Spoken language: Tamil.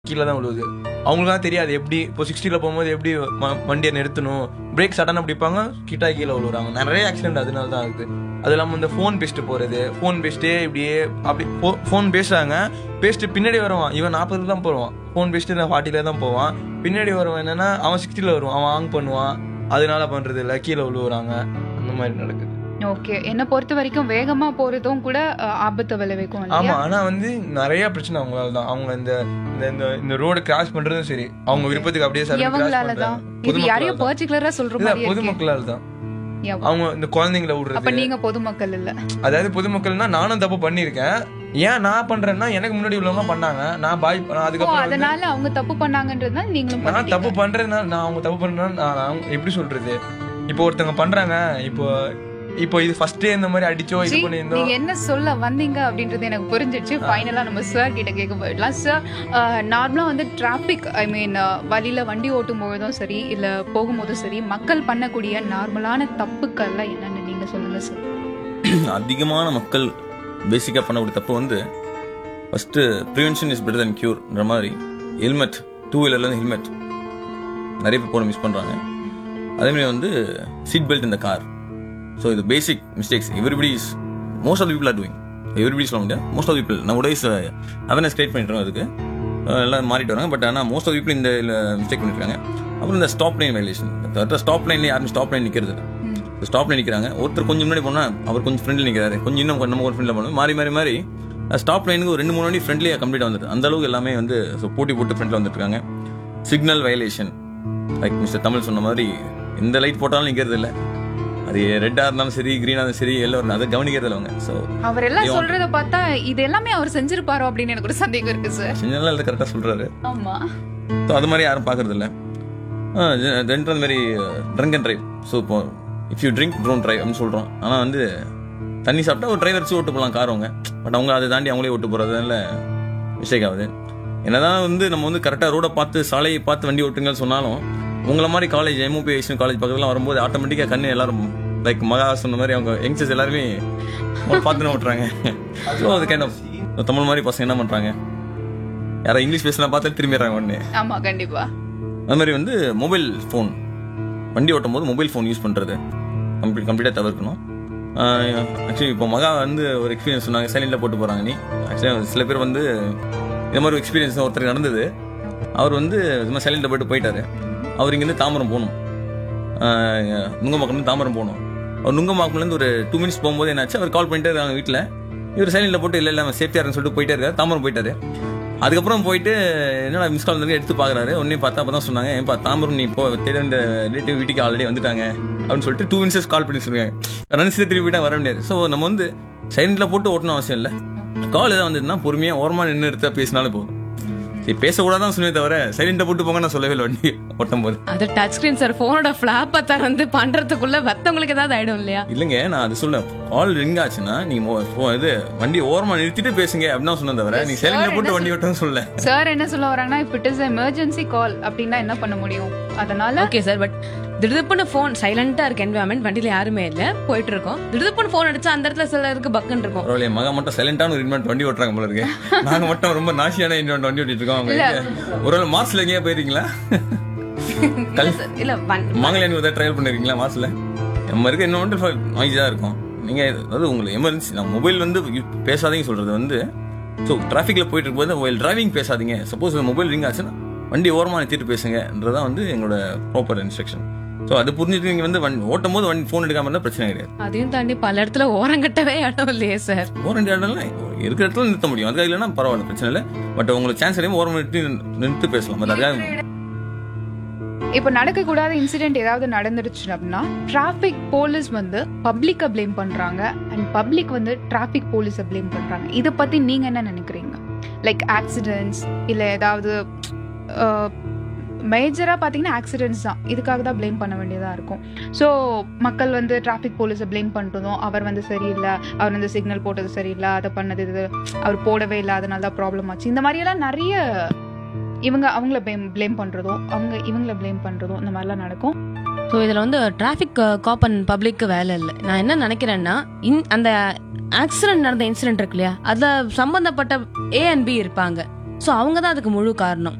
கீழே தான் விழுவுது அவங்களுக்குலாம் தெரியாது எப்படி இப்போ சிக்ஸ்டியில் போகும்போது எப்படி ம- வண்டியை நிறுத்தணும் பிரேக் சடனாக பிடிப்பாங்க கிட்டா கீழே விழுவுறாங்க நிறைய ஆக்சிடென்ட் அதனால தான் இருக்குது அது இல்லாமல் இந்த ஃபோன் பேசிட்டு போகிறது ஃபோன் பேசிட்டே இப்படியே அப்படி ஃபோன் பேசுறாங்க பேசிட்டு பின்னாடி வருவான் இவன் நாற்பதுல தான் போவான் ஃபோன் பேசிட்டு நான் ஃபார்ட்டில தான் போவான் பின்னாடி வருவான் என்னன்னா அவன் சிக்ஸ்டியில் வருவான் அவன் ஆங் பண்ணுவான் அதனால பண்றது இல்லை கீழே விழுவுறாங்க அந்த மாதிரி நடக்குது ஓகே என்ன பொறுத்த வரைக்கும் வேகமா போறதும் கூட அஹ், ஆபத்தை விளைவிக்கும் ஆமா இல்லையா ஆனா வந்து நிறைய பிரச்சனை அவங்களால தான் அவங்க இந்த இந்த இந்த இந்த ரோடு கிராஸ் பண்றதும் சரி அவங்க விருப்பத்துக்கு அப்படியே சரி எவங்களால தான் இது யாரையும் பர்டிகுலரா சொல்ற இல்ல மாதிரி இருக்கு பொதுமக்களால தான் எவ- அவங்க இந்த குழந்தைங்களை அப்ப விடுறது நீங்க பொதுமக்கள் இல்ல அதாவது பொதுமக்கள்னா நானும் தப்பு பண்ணியிருக்கேன் ஏன் நான் பண்றேன்னா எனக்கு முன்னாடி உள்ளவங்க பண்ணாங்க நான் பாய் நான் ஓ அதுக்கப்புறம் வந்து அதனால அவங்க தப்பு பண்ணாங்கன்றதுனால நீங்களும் நான் பண்ணிட்டீங்க. தப்பு பண்றேன்னா நான் அவங்க தப்பு பண்றேன்னா நான் நான் எப்படி சொல்றது இப்போ ஒருத்தவங்க பண்றாங்க இப்போ இப்போ இது ஃபர்ஸ்டே இந்த மாதிரி அடிச்சோ இது ஜி, பண்ணியிருந்தோம் நீங்க என்ன சொல்ல வந்தீங்க அப்படின்றது எனக்கு புரிஞ்சிடுச்சு ஃபைனலா நம்ம சார் கிட்ட கேட்க போயிடலாம் சார் நார்மலா வந்து டிராபிக் ஐ மீன் வழியில வண்டி ஓட்டும் பொழுதும் சரி இல்ல போகும்போதும் சரி மக்கள் பண்ணக்கூடிய நார்மலான தப்புக்கள்லாம் என்னன்னு நீங்க சொல்லுங்க சார் அதிகமான மக்கள் பேசிக்காக பண்ணக்கூடிய தப்பு வந்து first prevention is better than க்யூர்ன்ற மாதிரி ஹெல்மெட் டூ வீலர்லேருந்து ஹெல்மெட் நிறைய பேர் போட மிஸ் பண்ணுறாங்க அதேமாதிரி வந்து சீட் பெல்ட் இந்த கார் ஸோ இது basic mistakes everybody is most of the people are doing everybody சொல்ல முடியாது மோஸ்ட் ஆஃப் பீப்புள் நம்ம உடைய அவேர்னஸ் கிரியேட் பண்ணிட்டு இருக்கோம் அதுக்கு அஹ் எல்லாம் மாறிட்டு வராங்க பட் ஆனால் மோஸ்ட் ஆஃப் பீப்புள் இந்த மிஸ்டேக் பண்ணிருக்காங்க அப்புறம் இந்த ஸ்டாப் லைன் வயலேஷன் ஸ்டாப் லைன்ல யாரும் ஸ்டாப் லைன் நிற்கிறது ஸ்டாப்ல நிற்கிறாங்க ஒருத்தர் கொஞ்சம் முன்னாடி போனா அவர் கொஞ்சம் ஃப்ரெண்ட்ல நிற்கிறாரு கொஞ்சம் இன்னும் நம்ம ஒரு ஃப்ரெண்ட்ல போனோம் மாறி மாறி மாறி ஸ்டாப் லைனுக்கு ஒரு ரெண்டு மூணு வண்டி ஃப்ரெண்ட்லியாக கம்ப்ளீட் வந்துட்டு அந்த அளவுக்கு எல்லாமே வந்து so போட்டி போட்டு ஃப்ரெண்ட்ல வந்துட்டு இருக்காங்க signal violation like mister Tamil சொன்ன மாதிரி எந்த லைட் போட்டாலும் நிற்கிறது இல்லை அது ரெட்டா இருந்தாலும் சரி கிரீனா இருந்தாலும் சரி எல்லோ இருந்தாலும் அதை கவனிக்கிறது இல்லை அவங்க ஸோ அவர் எல்லாம் ஐயோ. சொல்றத பார்த்தா இது எல்லாமே அவர் செஞ்சிருப்பாரோ அப்படின்னு எனக்கு ஒரு சந்தேகம் இருக்கு சார் சின்னலாம் இல்லை கரெக்டாக சொல்றாரு ஆமா ஸோ அது மாதிரி யாரும் பார்க்கறது இல்லை ரெண்டு அந்த மாதிரி ட்ரங்க் அண்ட் ட்ரைவ் ஸோ இப்போ இஃப் யூ ட்ரிங்க் ட்ரோன் ட்ரைவ் அப்படின்னு சொல்கிறோம் ஆனால் வந்து தண்ணி சாப்பிட்டா ஒரு டிரைவர் வச்சு ஓட்டு போகலாம் கார் அவங்க பட் அவங்க அதை தாண்டி அவங்களே ஓட்டு போகிறதுனால மிஸ்டேக் ஆகுது என்னதான் வந்து நம்ம வந்து கரெக்டாக ரோடை பார்த்து சாலையை பார்த்து வண்டி ஓட்டுங்கன்னு சொன்னாலும் உங்களை மாதிரி காலேஜ் எம்ஓபி காலேஜ் பக்கத்துலாம் வரும்போது ஆட்டோமேட்டிக்காக கண்ணு எல்லாரும் லைக் மகா சொன்ன மாதிரி அவங்க யங்ஸ்டர்ஸ் எல்லாருமே அவங்க பார்த்துன்னு ஓட்டுறாங்க ஸோ அது கைண்ட் ஆஃப் தமிழ் மாதிரி பசங்க என்ன பண்ணுறாங்க யாரோ இங்கிலீஷ் பேசலாம் பார்த்தா திரும்பிடுறாங்க உடனே ஆமா கண்டிப்பா அது மாதிரி வந்து மொபைல் ஃபோன் வண்டி ஓட்டும் போது மொபைல் ஃபோன் யூஸ் பண்ணுறது கம்ப்ளீட் கம்ப்ளீட்டாக தவிர்க்கணும் ஆக்சுவலி இப்போ மகா வந்து ஒரு எக்ஸ்பீரியன்ஸ் சொன்னாங்க சைலண்டில் போட்டு போகிறாங்க நீ ஆக்சுவலி சில பேர் வந்து இந்த மாதிரி எக்ஸ்பீரியன்ஸ் ஒருத்தருக்கு நடந்தது அவர் வந்து இது மாதிரி சைலண்டில் போயிட்டு போயிட்டாரு அவர் இங்கேருந்து தாம்பரம் போகணும் நுங்கம்பாக்கம் தாம்பரம் போகணும் அவர் நுங்கம்பாக்கம்லேருந்து ஒரு டூ மினிட்ஸ் போகும்போது என்னாச்சு அவர் கால் பண்ணிட்டு இருக்காங்க வீட்டில் இவர் சைலண்டில் போட்டு இல்லை இல்லை சேஃப்டியாக இருக்குன்னு சொல்லிட்டு போயிட்டே இருக்காரு தாம்பரம் போயிட்டாரு அதுக்கப்புறம் போயிட்டு என்னடா மிஸ் கால் வந்து எடுத்து பார்க்குறாரு உடனே பார்த்தா அப்போ தான் சொன்னாங்க ஏன்பா தாம்பரம் நீ இப்போ தேடி இந்த ரிலேட்டிவ் வீட்டுக்கு ஆல்ரெடி வந்துட்டாங்க அப்படின்னு சொல்லிட்டு டூ மினிட்ஸ் கால் பண்ணி சொல்லுவாங்க நினச்சி திருப்பி போயிட்டா வர முடியாது ஸோ நம்ம வந்து சைலண்டில் போட்டு ஓட்டணும் அவசியம் இல்லை கால் எதாவது வந்ததுன்னா பொறுமையாக ஓரமாக நின்று எடுத்தா பேசினாலும் போதும் சரி பேசக்கூடாதான் சொன்னே தவிர சைலண்டில் போட்டு போங்க நான் சொல்லவே இல்லை வண்டி ஓட்டும் போது அது டச் ஸ்கிரீன் சார் போனோட ஃபிளாப்பை திறந்து பண்றதுக்குள்ள மத்தவங்களுக்கு ஏதாவது ஆயிடும் இல்லையா இல்லைங்க நான் அது சொல்ல கால் ரிங் ஆச்சுன்னா நீங்க மோ- phone இது வண்டி ஓரமா நிறுத்திட்டு பேசுங்க அப்படின்னு தான் சொன்ன தவிர நீ சைலண்ட்ல போட்டு வண்டி ஓட்டணும் சொல்ல சார் என்ன சொல்ல வராங்கன்னா if it is emergency call அப்படின்னா என்ன பண்ண முடியும் அதனால ஓகே சார் பட் திடுதுப்புன்னு ஃபோன் சைலண்டா இருக்கு என்வரான்மெண்ட் வண்டியில யாருமே இல்ல போயிட்டு இருக்கோம் திடுதுப்புன்னு ஃபோன் அடிச்சா அந்த இடத்துல சிலருக்கு பக்குன்னு இருக்கும் பரவாயில்ல என் மகன் மட்டும் சைலண்டான ஒரு இன்வென்ட் வண்டி ஓட்டுறாங்க போல இருக்கு நாங்க மட்டும் ரொம்ப நாசியான இன்வென்ட் வண்டி ஓட்டிட்டு இருக்கோம் அவங்க எங்க- ஒருவேளை மார்ச்ல எங்கேயா போயிருக்கீங்களா இல்ல சார் இல்ல வன்- மாங்கலியான் ஒரு ட்ரையல் பண்ணிருக்கீங்களா மார்ச்ல நம்ம இருக்க இன்னொன்று நாய்ஸா இருக்கும் நீங்க அதாவது உங்களுக்கு எமர்ஜென்சி நான் மொபைல் வந்து யூ- பேசாதீங்க சொல்றது வந்து ஸோ டிராஃபிக்ல போயிட்டு இருக்கும்போது மொபைல் டிரைவிங் பேசாதீங்க சப்போஸ் மொபைல் ரிங் ஆச்சுன்னா வண்டி ஓரமா நிறுத்திட்டு பேசுங்கன்றதான் வந்து எங்களோட ப்ராப்பர் இன்ஸ்ட்ரக்ஷன் ஸோ அது புரிஞ்சுட்டு நீங்க வந்து வண்டி ஓட்டும் போது வண்டி ஃபோன் எடுக்காம இருந்தால் பிரச்சனை கிடையாது அதையும் தாண்டி பல இடத்துல ஓரங்கட்டவே இடம் இல்லையே சார் ஓரம் இடம்ல இருக்கிற இடத்துல நிறுத்த முடியும் அதுக்காக இல்லைன்னா பரவாயில்ல பிரச்சனை இல்லை பட் உங்களுக்கு சான்ஸ் கிடையாது ஓரம் நிறுத்தி நிறுத்தி பேசலாம் பட் அதுக்காக இப்போ நடக்கக்கூடாத இன்சிடென்ட் ஏதாவது நடந்துருச்சு அப்படின்னா டிராஃபிக் போலீஸ் வந்து பப்ளிக்கை ப்ளேம் பண்றாங்க அண்ட் பப்ளிக் வந்து டிராஃபிக் போலீஸை ப்ளேம் பண்றாங்க இதை பத்தி நீங்க என்ன நினைக்கிறீங்க லைக் ஆக்சிடென்ட்ஸ் இல்ல ஏதாவது மேஜராக பார்த்தீங்கன்னா ஆக்சிடென்ட்ஸ் தான் இதுக்காக தான் ப்ளேம் பண்ண வேண்டியதாக இருக்கும் ஸோ மக்கள் வந்து டிராஃபிக் போலீஸை ப்ளேம் பண்ணுறதும் அவர் வந்து சரியில்லை அவர் வந்து சிக்னல் போட்டது சரியில்லை அதை பண்ணது இது அவர் போடவே இல்லை அதனால தான் ப்ராப்ளம் ஆச்சு இந்த மாதிரியெல்லாம் நிறைய இவங்க அவங்கள ப்ளேம் ப்ளேம் பண்ணுறதும் அவங்க இவங்கள ப்ளேம் பண்ணுறதும் இந்த மாதிரிலாம் நடக்கும் ஸோ இதில் வந்து டிராஃபிக் காப் அண்ட் பப்ளிக்கு வேலை இல்லை நான் என்ன நினைக்கிறேன்னா இன் அந்த ஆக்சிடென்ட் நடந்த இன்சிடென்ட் இருக்கு இல்லையா அதில் சம்மந்தப்பட்ட ஏ அண்ட் பி இருப்பாங்க ஸோ அவங்க தான் அதுக்கு முழு காரணம்